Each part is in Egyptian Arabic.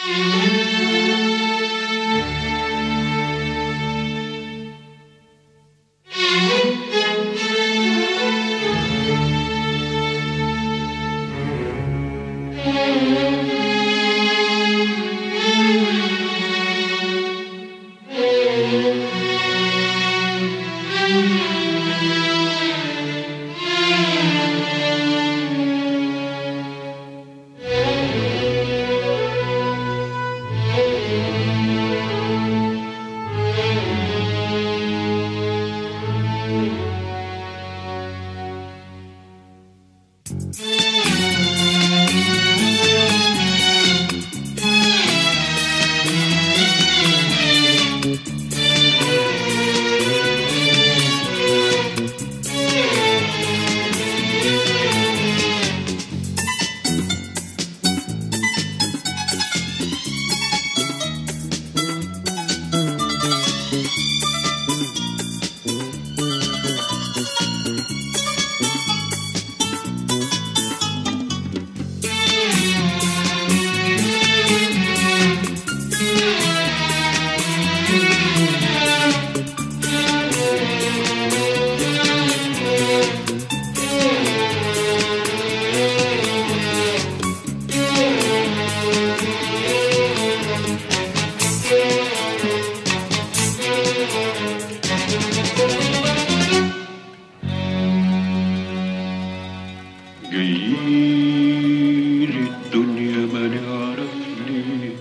جايين الدنيا ما نعرف ليه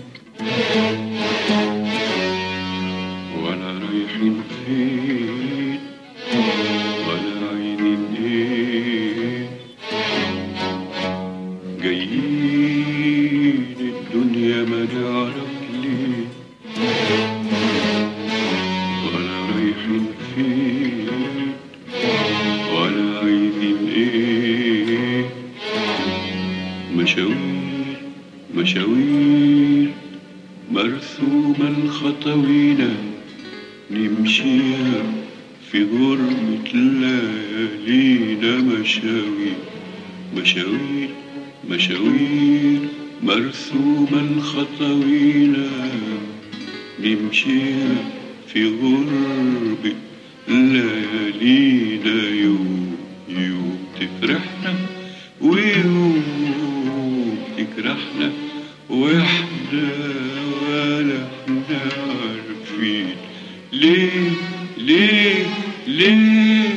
ولا رايحين فين ولا عايزين ايه جايين الدنيا ما نعرف ليه ولا رايحين فين ولا عايزين ايه مشاوير مشاوير مرسومة الخطوينة نمشيها في غربة ليالينا مشاوير مشاوير مشاوير مرسومة الخطوينة نمشيها في غربة ليالينا يوم يوم تفرحنا ويوم تكرهنا واحنا ولا احنا عارفين ليه ليه ليه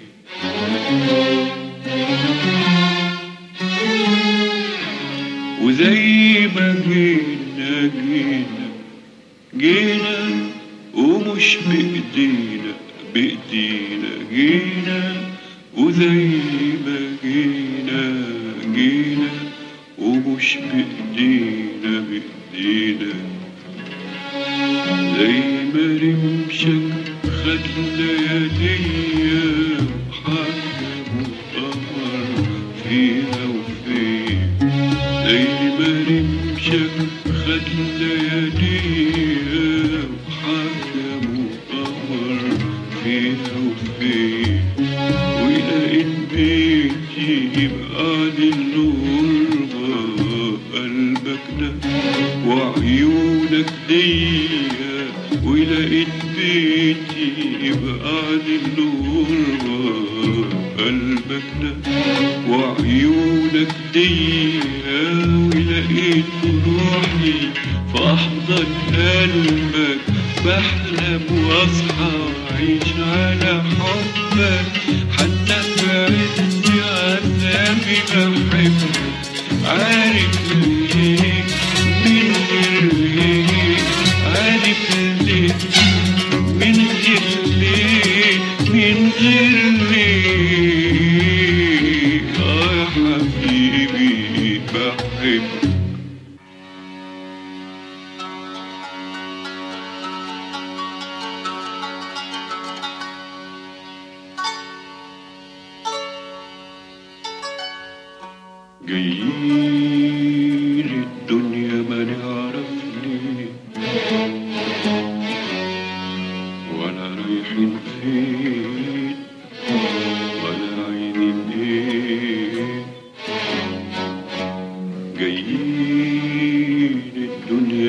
وزي ما جينا جينا جينا ومش بإيدينا بإيدينا جينا وزي ما جينا جينا ومش بإيدينا بإيدينا زي ما رمشك خد لياليا وحكم وقمر فيها وفين زي ما رمشك خد لياليا وحكم وقمر فيها وفين ولقيت بيتي يبقى الغربة قلبك ده وعيونك ديا ولقيت بيتي يبقى الغربة قلبك ده وعيونك ديا ولقيت روحي في أحضن قلبك بحلم واصحى وأعيش على حبك حتى في عز عذابي بحبك عارف ليه من غير ليه عارف ليه من غير ليه من غير ليه آه يا حبيبي بحبك جايين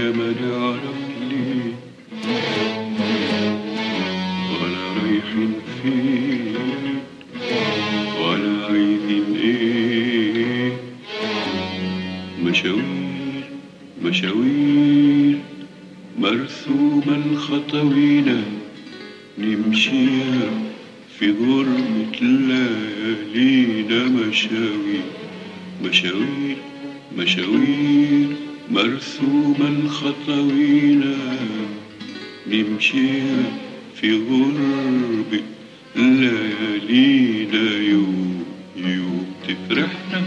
ما نعرف ليه ولا رايحين فين ولا عايزين ايه مشاوير مشاوير مرسومة الخطوينا نمشيها في غربة ليالينا مشاوير مشاوير مشاوير مرسومة الخطوينا نمشيها في غربة ليالينا يوم يوم تفرحنا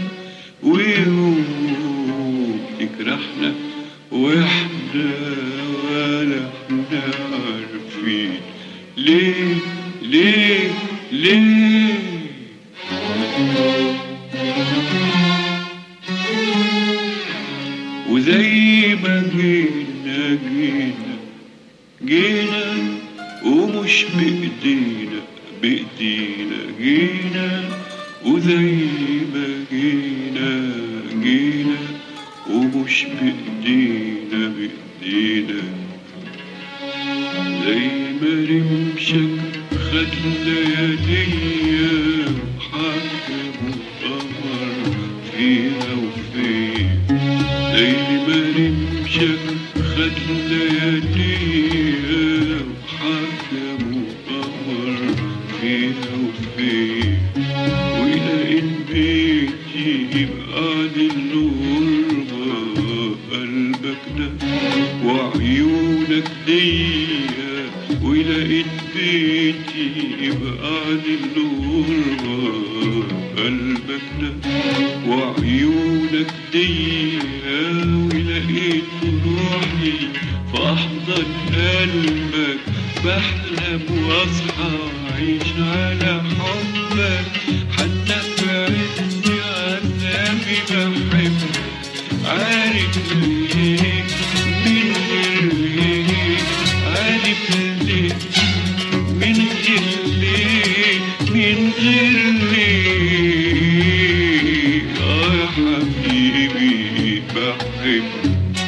ويوم تكرهنا واحنا ولا احنا عارفين ليه ليه ليه وزي ما جينا جينا جينا ومش بإيدينا بإيدينا جينا وزي ما جينا جينا ومش بإيدينا بإيدينا زي ما رمشك خد لياليا وحكم وقمر فيها وفين زي ما رمشك خد لياليا وحكم وقمر فيها وفين ولقيت بيتي بعد الغربة قلبك ده وعيونك ديا ولقيت بيتي بعد الغربة قلبك ده وعيونك ديا ولقيت روحي في أحضن قلبك بحلم واصحى عايش على حبك حتى في عز عذابي بحبك عارف ليه من غير ليه عارف ليه من غير ليه من غير ليه اه يا حبيبي بحبك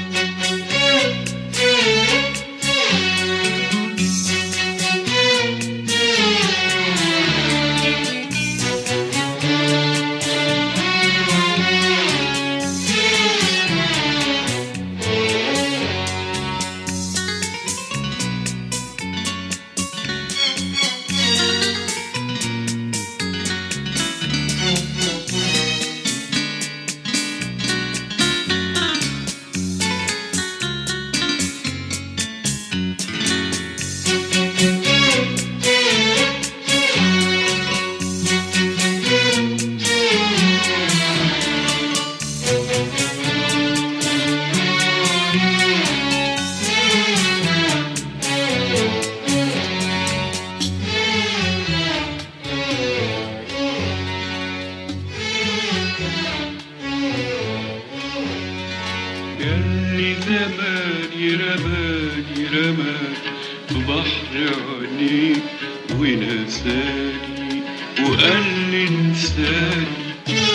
ياللي زماني رماني رماني في بحر عينيك ونساني وقال لي انساني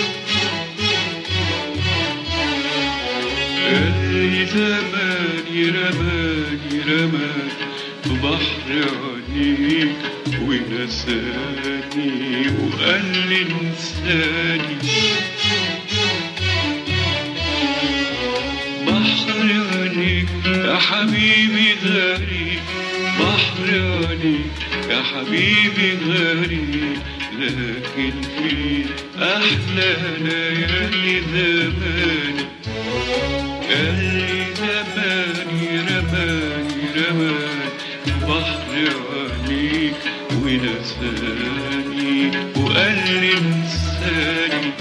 ياللي زماني رماني رماني في بحر عينيك ونساني وقال لي انساني بحر عينيك يا حبيبي غريب بحر عينيك يا حبيبي غريب لكن في أحلى ليالي زماني اللي زماني رماني رماني بحر عينيك ونساني وقال لي انساني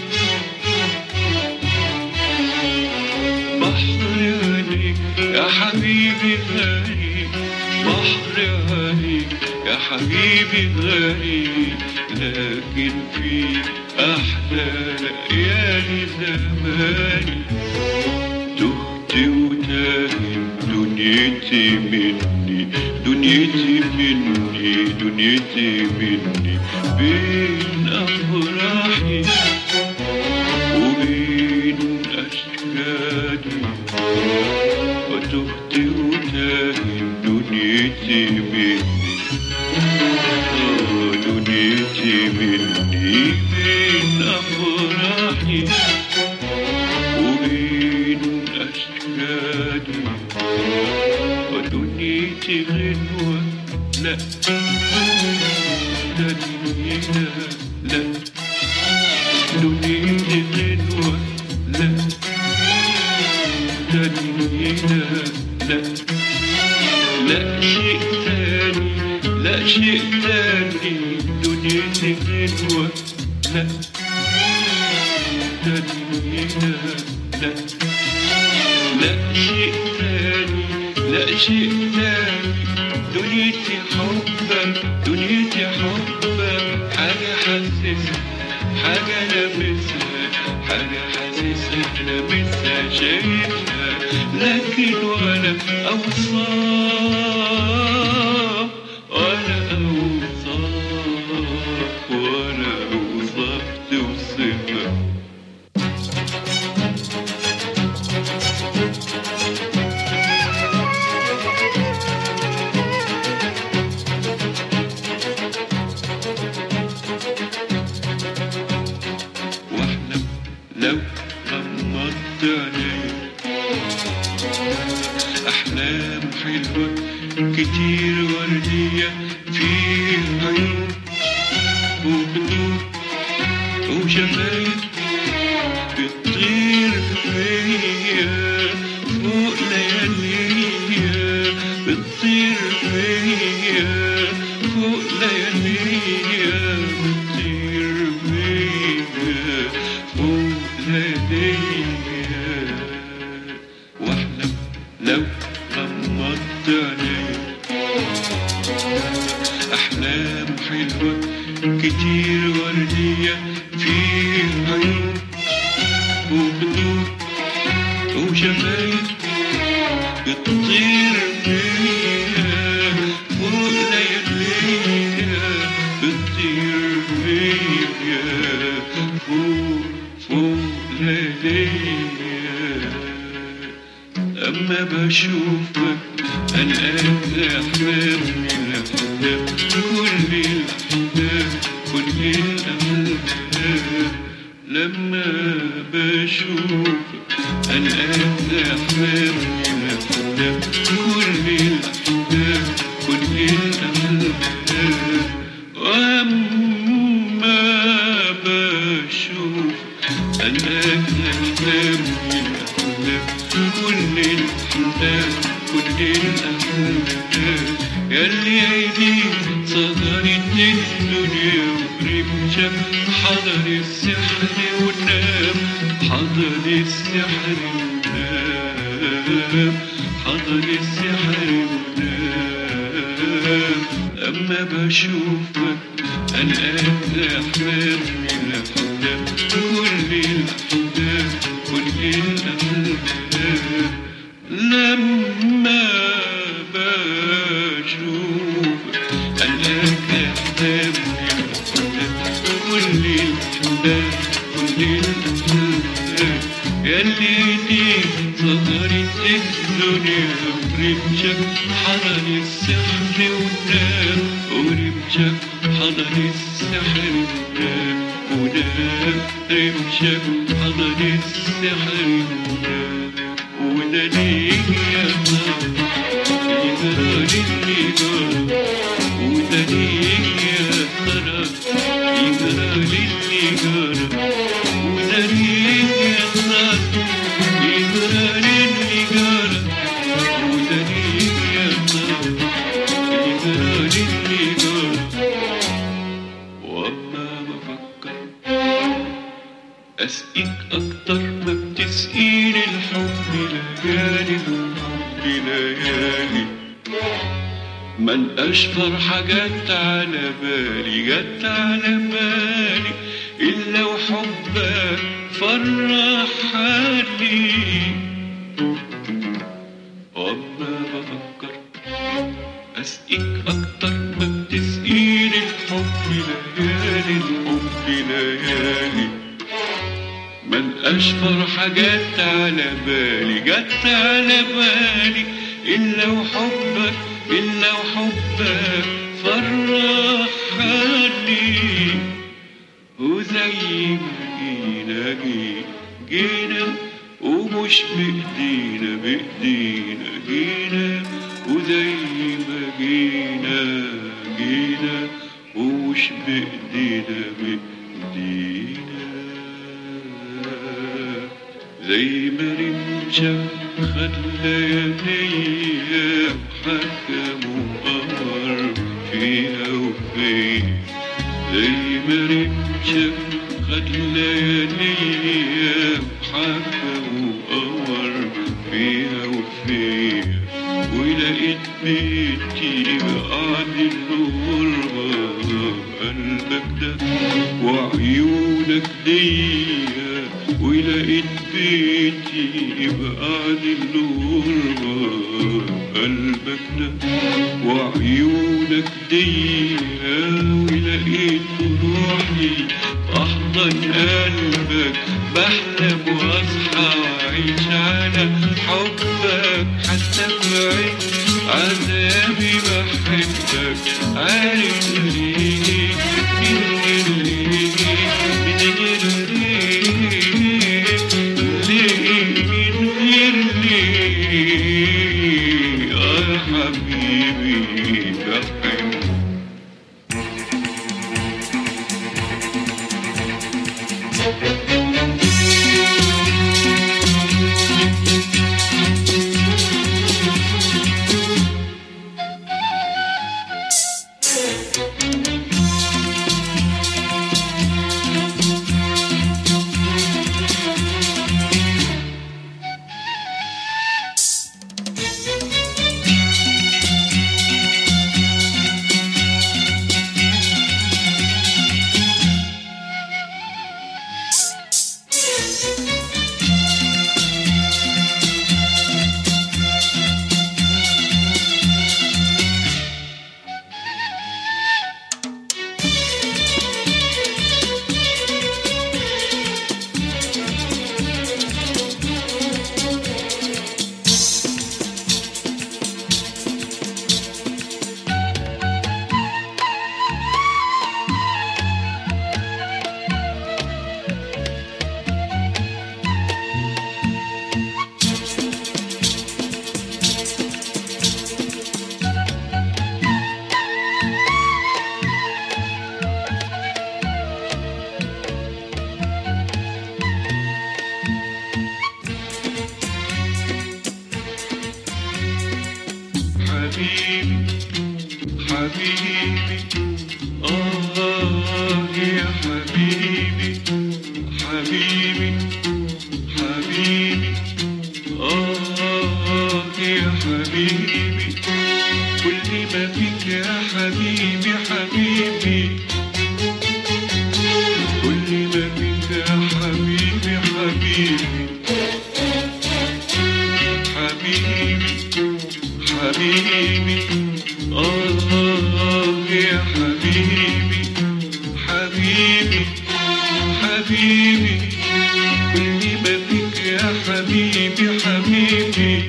بحر عينيك يا حبيبي غريب بحر عينيك يا حبيبي غريب لكن في أحلى ليالي زماني تهت وتاهم دنيتي مني دنيتي مني دنيتي مني بين أفراحي وبين أشكالي تهت وتاهت دنيتي مني آه، دنيتي مني بين أفراحي وبين أشكالي ودنيتي غنوة لا دنيا لا دنيتي غنوة لا دنيا لا لا شيء تاني لا شيء تاني دنيتي غنوة لا دنيا لا لا شيء تاني لا شيء تاني دنيتي حبك دنيتي حبك حاجة حاسسها حاجة لابسها حاجة حاسسها لابسها شايفها لكن ولا أوصاف ولا أوصاف ولا أوصاف توصفها واحلم لو غمضت عيني احلام حلوه كتير ورديه فيها عيون وخدود وشفايف بتطير فيا فوق لياليا بتطير فيا فوق لياليا بتطير فيا فوق لياليا واحلم لو غمضت عيني أحلام حلوة كتير وردية فيها عيون وخدود وشفايف بتطير فيها فوق لياليها بتطير فيها فوق فوق لياليها أما بشوفك ألقاك أحلام من الأحلام كل الأحلام كل الأحلام لما بشوفك ألقاك أحلام من الأحلام كل الأحلام كل الأحلام وأما بشوفك ألقاك أحلام من الأحلام كل الأحلام كل الأحلام ياللي عينيك صدرت الدنيا ورمشك حضر السحر ونام حضر السحر ونام حضر السحر ونام أما بشوفك ألقاك أحلام من الأحلام كل الأحلام كل الأحلام لما بشوفك ألقاك أحلام من الأحلام كل الأحلام كل الأحلام ياللي ايديك صدرت الدنيا ورمشك حضر السحر ونام ورمشك حضر السحر ونام ونام رمشك حضر السحر ونام وده ليه يا ترى يجرى اللي جرى وده ليه يا ترى يجرى اللي جرى وده ليه يا ترى يجرى اللي جرى وده ليه يا ترى يجرى اللي جرى واما بفكر اسقيك اكتر ما بتسقيني الحب ليالي الحب ليالي من أشفر حاجات على بالي جت على بالي إلا وحبك فرح حالي وأما بفكر أسقيك أكتر ما بتسقيني الحب ليالي الحب ليالي من أشفر حاجات على بالي جت على بالي إلا وحبك إلا وحبك فرحني وزي ما جينا جي- جينا ومش بإيدينا بإيدينا جينا وزي ما جينا جينا ومش بإيدينا بإيدينا زي ما رمشة خد لياليا حكم وقمر فيها وفيها زي ما رمشة خد لياليا حكم وقمر فيها وفيها ولقيت بيتي بعد الغربة قلبك ده وعيونك ديا ولقيت بيتي بعد الغربة قلبك ده وعيونك ديا ولقيت روحي أحضن قلبك بحلم وأصحى وأعيش على حبك حتى في عين عذابي بحبك عارف ليه من ليه من ليه ليه من غير ليه يا حبيبي بحبك حبيبي حبيبي آه يا حبيبي حبيبي حبيبي آه يا حبيبي كل ما فيك يا حبيبي حبيبي كل ما فيك يا حبيبي حبيبي حبيبي حبيبي آه يا حبيبي حبيبي حبيبي كل ما فيك يا حبيبي حبيبي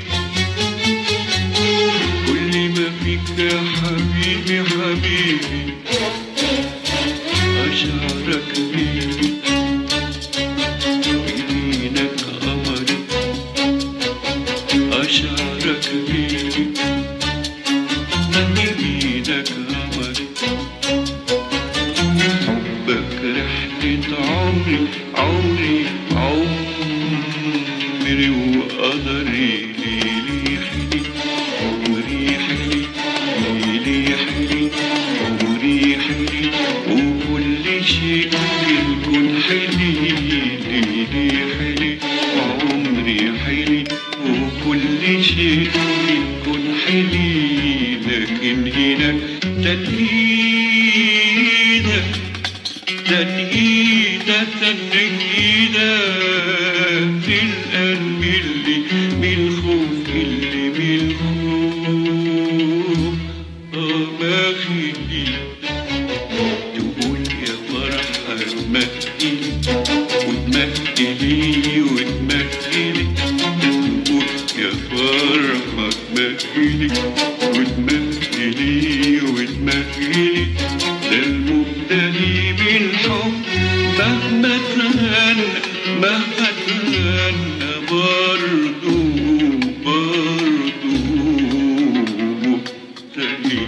كل ما فيك يا حبيبي حبيبي أشعرك بيدي بيدينك قمري أشعرك بيدي بيدك قمري حبك رحلة عمري عمري عمري وقدري ليلي حلي عمري حلي ليلي حلي عمري حلي وكل شيء في الكون حلي ليلي حلي عمري حلي وكل شيء في الكون حلي لكن هنا تنهيدك تنهيدة تنهيدة في القلب اللي بالخوف اللي بالخوف آه ما خلي تقول يا فرحة تمهدي وتمهدي وتمهلي وتمهلي وتمهلي ده المبتلي بالحب مهما تهنى مهما تهنى برضو برضو مبتلي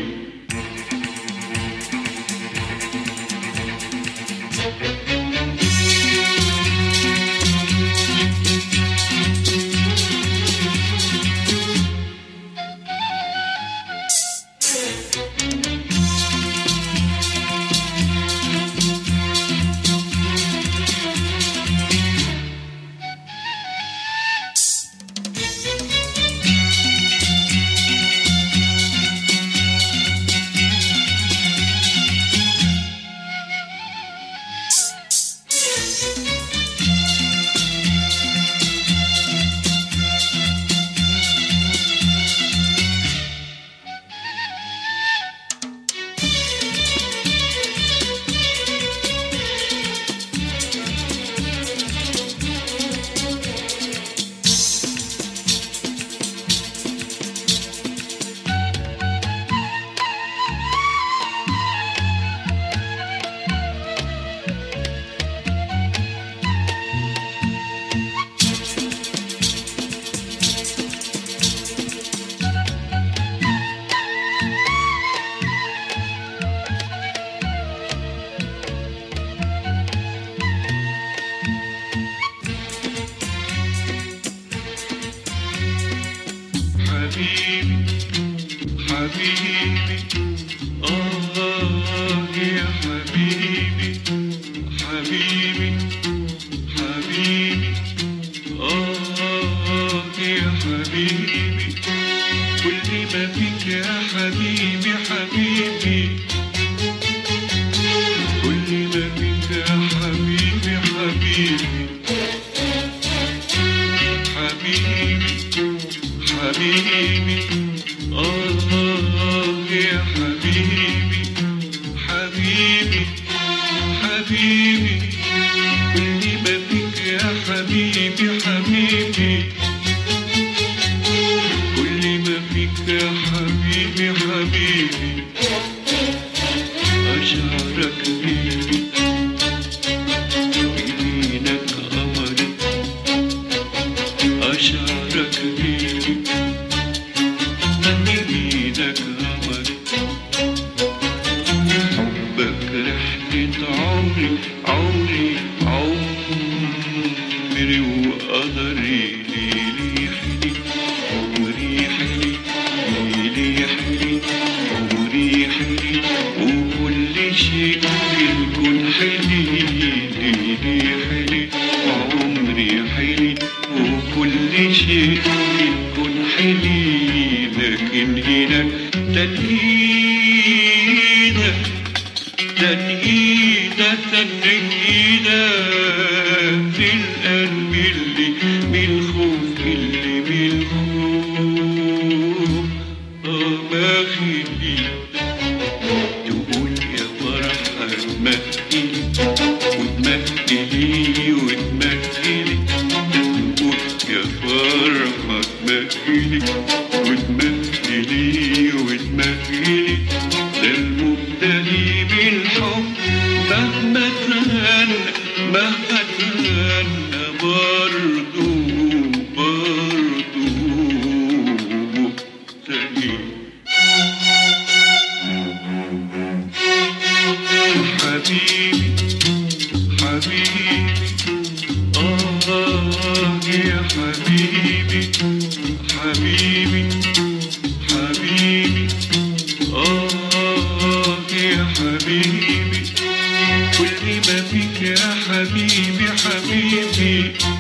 حبيبي حبيبي آه يا حبيبي حبيبي حبيبي آه يا حبيبي كل ما فيك يا حبيبي حبيبي كل ما فيك يا حبيبي حبيبي حبيبي حبيبي الله يا حبيبي حبيبي حبيبي كل ما فيك يا حبيبي حبيبي كل ما فيك يا حبيبي حبيبي أشعرك بيدي بيدينك قمري أشعرك بيدي بيدك قمري حبك رحلة عمري عمري عمري وقدري ليلي حلي عمري حلي ليلي حلي عمري حلي وكل شيء في الكون حلي ليلي حلي عمري حلي وكل شيء في الكون حلي لكن هنا تنهيدك تنهيدة تنهيدة في القلب اللي بالخوف اللي بالخوف آه ما خلي تقول يا فرحة تمهلي وتمهلي وتمهلي تقول يا فرحة تمهلي وتمهلي وتمهلي ده المبتلي بالحب مهما تهنى مهما تهنى برضو برضو مبتلي حبيبي حبيبي آه يا حبيبي حبيبي حبيبي آه يا حبيبي كل ما فيك يا حبيبي حبيبي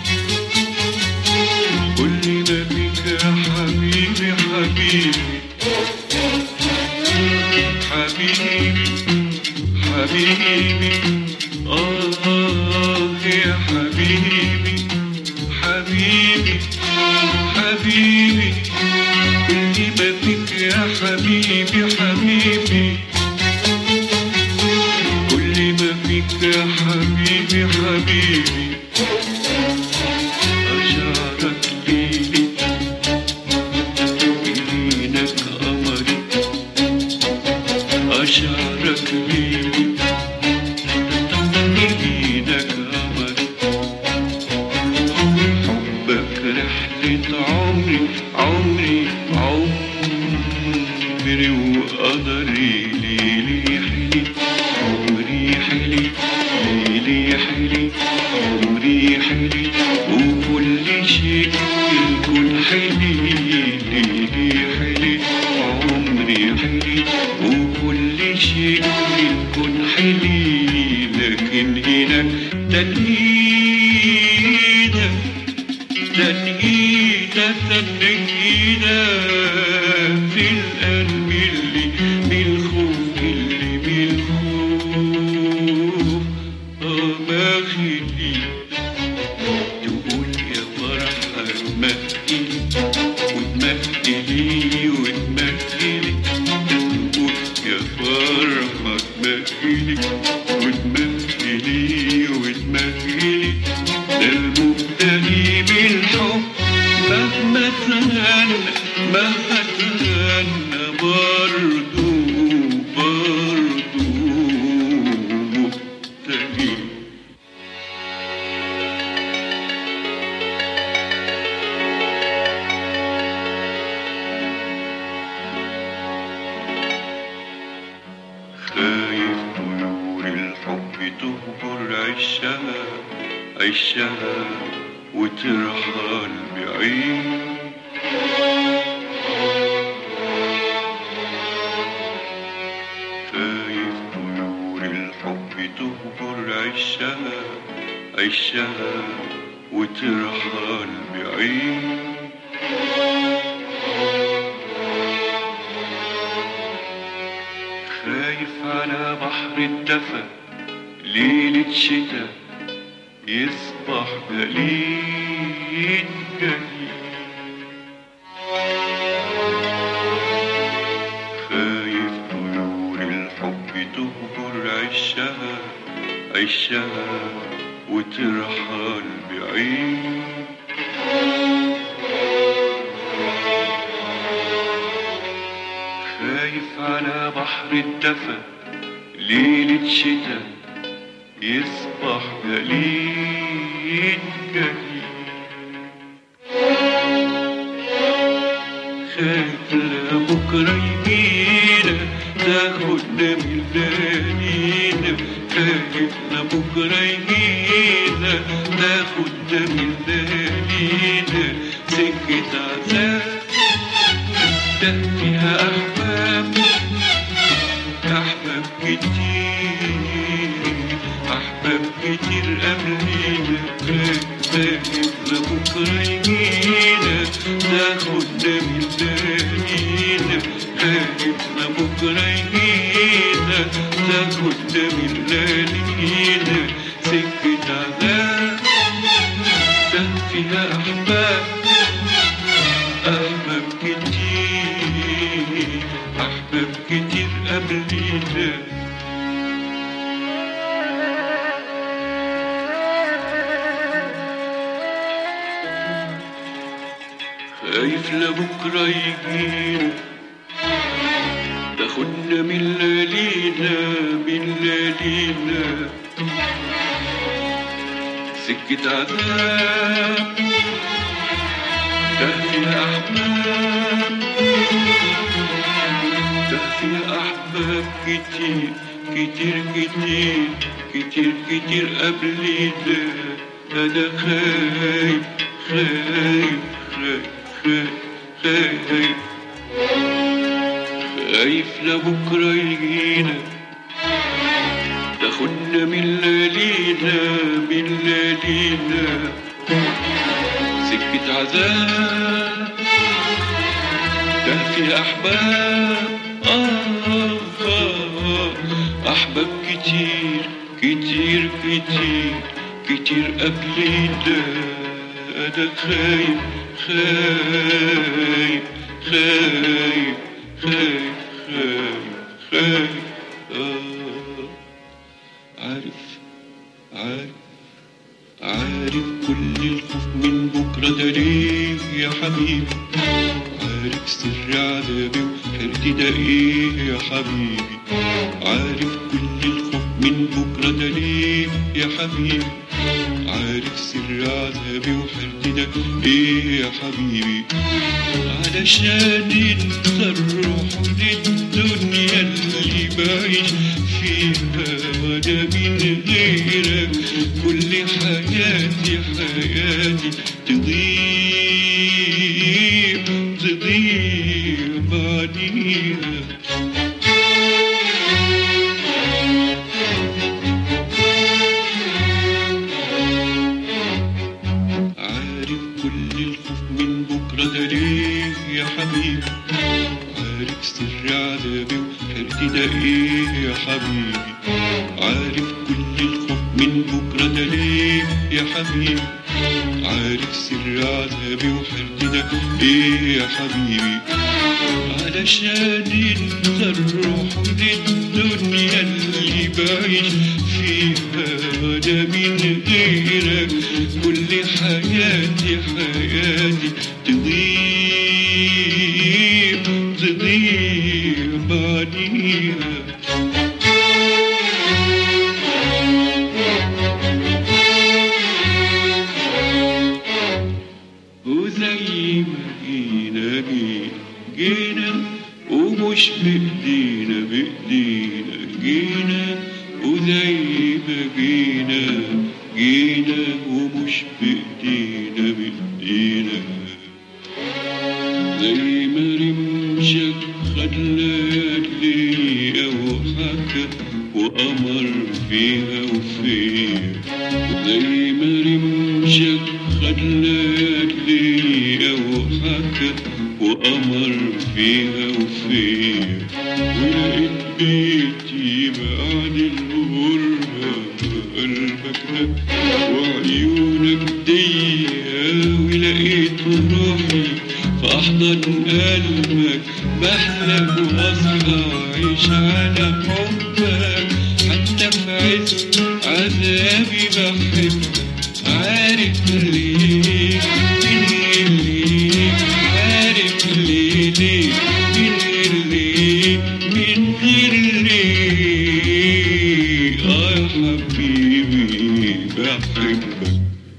كل ما فيك يا حبيبي حبيبي حبيبي حبيبي آه يا حبيبي حبيبي حبيبي كل ما فيك يا حبيبي حبيبي كل ما فيك يا حبيبي حبيبي أشعرك ليلي عمري عمري وقدري ليلي حلي عمري حلي ليلي حلي عمري حلي وكل شيء الكون حلي ليلي حلي عمري حلي وكل شيء الكون حلي لكن هناك تنهيدك تنهيدة تنهيدة في القلب اللي بالخوف اللي بالخوف آه ما خلي تقول يا فرحة تمهلي وتمهلي وتمهلي تقول يا فرحة تمهلي وتمهلي وتمهلي ده المبتلي بالحب مهما تغنى مهما تغنى برضو برضو مبتلي خايف طيور الحب تهجر عشها عشها وترحل بعيد خايف طيور الحب تهجر عشها عشها وترحل بعيد خايف على بحر الدفا ليلة شتا يصبح جليد جليد خايف طيور الحب تهجر عشها عشها وترحل بعيد خايف على بحر الدفا ليلة شتا يصبح جليد جليد خايف لبكرة يجينا تاخدنا من ليالينا خايف لبكرة يجينا تاخدنا من ليالينا سكة عذاب ده فيها أحباب أحباب كتير أحباب كتير قبلينا خايف لبكرة يجينا تاخدنا من ليالينا خايف لبكرة يجينا تاخدنا من ليالينا سكة عذاب ده فيها أحباب أحباب كتير أحباب كتير قبلينا خايف لبكرة يجينا تاخدنا من ليالينا من ليالينا سكة عذاب ده فيها أحباب ده فيها أحباب كتير كتير كتير كتير كتير قبلينا أنا خايف خايف خايف خايف خايف خايف لبكرة يجينا تاخدنا من ليالينا من ليالينا سكة عذاب ده فيها أحباب آه آه أحباب كتير كتير كتير كتير قبلينا أنا خايف خايف خايف خايف خايف خايف آه عارف عارف عارف كل الخوف من بكرة ده ليه يا حبيبي عارف سر عذابي وحيرتي ده ايه يا حبيبي عارف كل الخوف من بكرة ده ليه يا حبيبي عارف سر عذابي وحرتي ده ايه يا حبيبي علشان انت الروح للدنيا اللي بعيش فيها وانا من غيرك كل حياتي حياتي تضيع تضيع بعديها عارف كل الخوف من بكرة ده ليه يا حبيبي عارف سر عذابي وحرتي ده ايه يا حبيبي عارف كل الخوف من بكرة ده ليه يا حبيبي عارف سر عذابي وحرتي ده ايه يا حبيبي علشان انت الروح للدنيا اللي بعيش فيها وانا من غيرك كل حياتي حياتي تضيع تضيع بعديها وزي ما جينا جينا جينا ومش بإيدينا بإيدينا جينا وزي ما جينا جينا ومش بإيدينا بإيدينا زي ما رمشك خد ليالي وحكى وأمر فيها وفيها زي ما رمشك خد ليالي وحكى وأمر فيها وفيها ولقيت بيتي بعد الغربة قلبك ده وعيونك ضيقة ولقيت روحي في أحضن قلبك بحلم وأصحى أعيش على حبك حتى في عز عذابي بحبك عارف ليه من غير ليه عارف ليه ليه من غير ليه من غير ليه آه يا حبيبي بحبك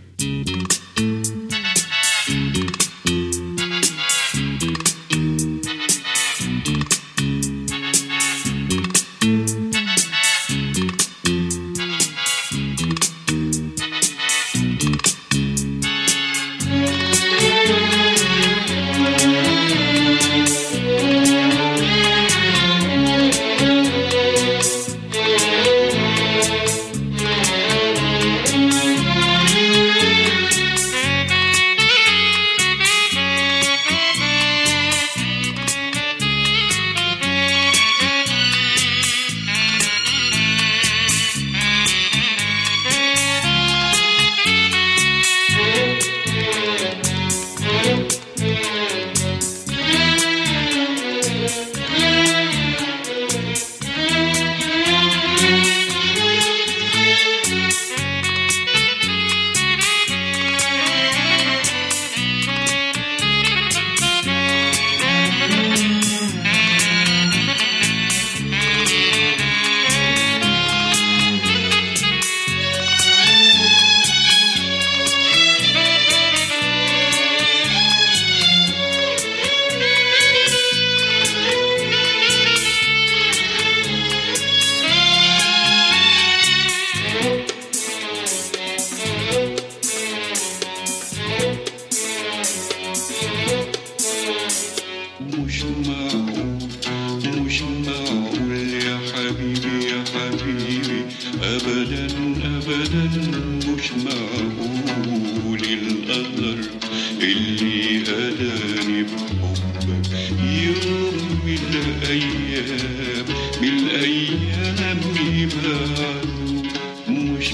مش معقول مش معقول يا حبيبي يا حبيبي أبدا أبدا مش معقول القدر اللي هداني بحبك يوم من الأيام من الأيام يبعدوا مش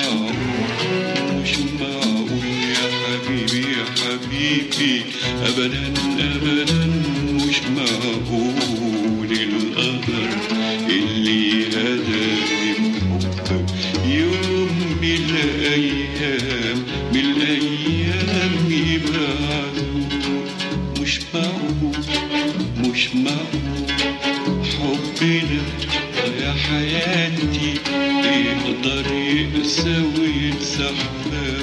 معقول مش معقول يا حبيبي يا حبيبي أبدا أبدا مش معقول القدر اللي هداني بحبك يوم من الأيام من الأيام يبعدوا مش معقول مش معقول حبنا يا حياتي يقدر يقسى وينسى حبابي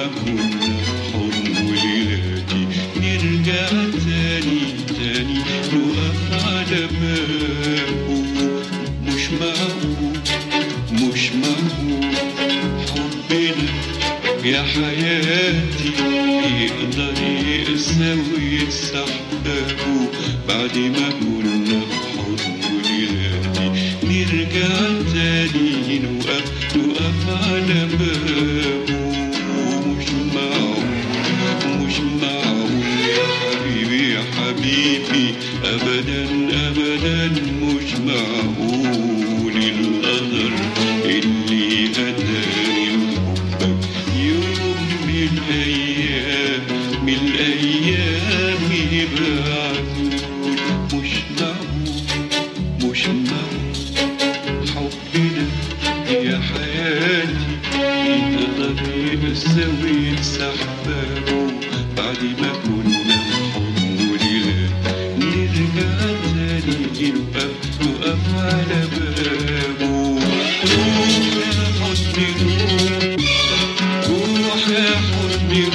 ما كنا حضن ولادي نرجع تاني تاني نقف على بابه مش معقول مش معقول حبنا يا حياتي يقدر يساوي يستحقه بعد ما كنا بحضن ولادي نرجع تاني نوقف نوقف على بابه مش معقول مش معقول يا حبيبي يا حبيبي ابدا ابدا مش معقول القدر اللي هداني لحبك يوم من الايام من الايام يبعدون مش معقول مش معقول حبنا يا حياتي يقدر يساوي سحبه بعد ما كنا حضن ولاد نرجع تاني نقف نقف على بابه روح يا حضني روح يا حضني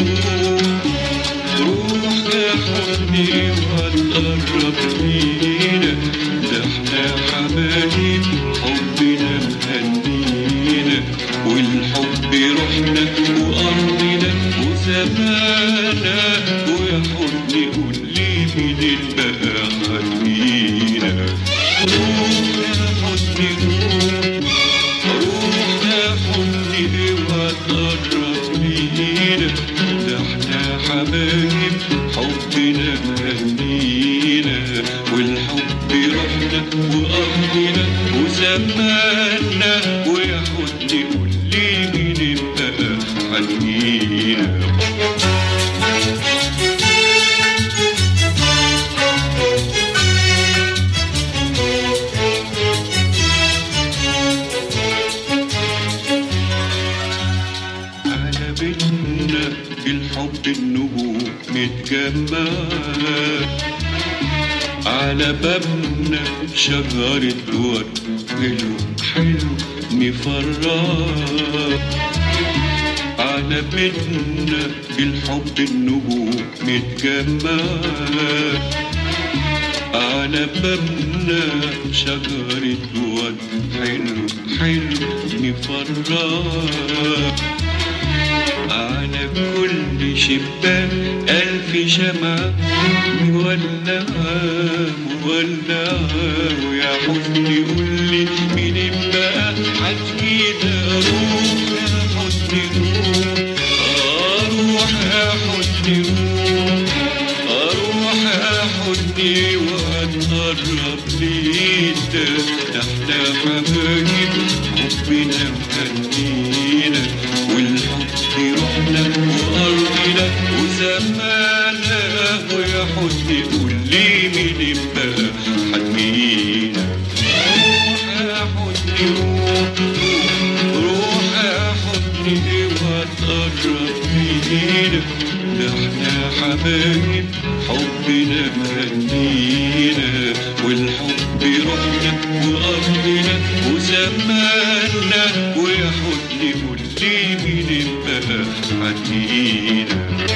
روح يا حضني وهتقرب لينا ده احنا حبايب حبنا مهنينا والحب روحنا وأرضنا وزمانا ويا حضني قول لي مين بقى خلينا روح يا حضني روح يا حضني وهتقرب لينا ده احنا حبايب حبنا مهنينا والحب روحنا وأرضنا وزماننا ويا حضني قول لي مين بقى حنينا على بيتنا بالحب النجوم متجمعة على بابنا شجرة ورد حلو حلو مفرح على بيتنا بالحب النجوم متجمعة على بابنا شجرة ورد حلو حلو مفرح على كل شباك ألف شمعة مولعة مولعة ويا حزني قولي مين بقى حكينا روح يا حزني روح أروح يا حزني روح أروح يا حزني وهتقرب لينا ده احنا حبايب حبنا مهنينا والحب روحنا وأرضنا وزماننا ويا حزني قول لي مين بقى حنينا روح يا حزني روح روح يا حزني وهتقرب لينا ده احنا حبايب حبنا مهنينا والحب روحنا وأرضنا وزماننا ويا حزني قول لي مين بقى حنينا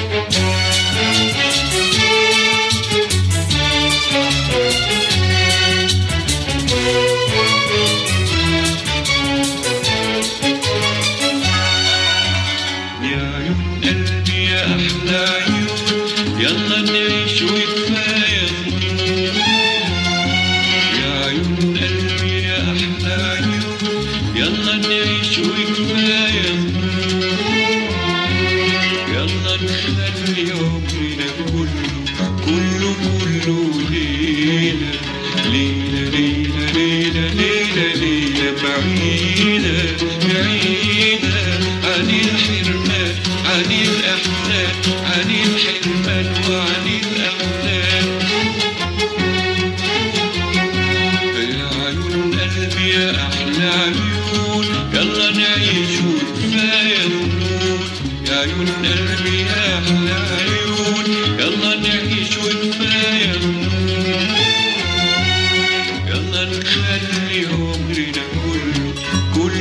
يا عيون قلبي يا أحلى عيون يلا نعيش وكفاية ظنون يا عيون قلبي يا أحلى عيون يلا نعيش وكفاية ظنون يلا نخلي عمرنا كله كله كله ليلة ليلة ليلة ليلة ليلة ليلة بعيدة بعيدة عن الحرمان عن الأحزان عن الحرمان وعن الأحزان يا عيون قلبي يا أحلى عيون يلا نعيش وكفاية ظنون يا عيون قلبي يا أحلى عيون يلا نعيش وكفاية ظنون يلا نخلي عمرنا كله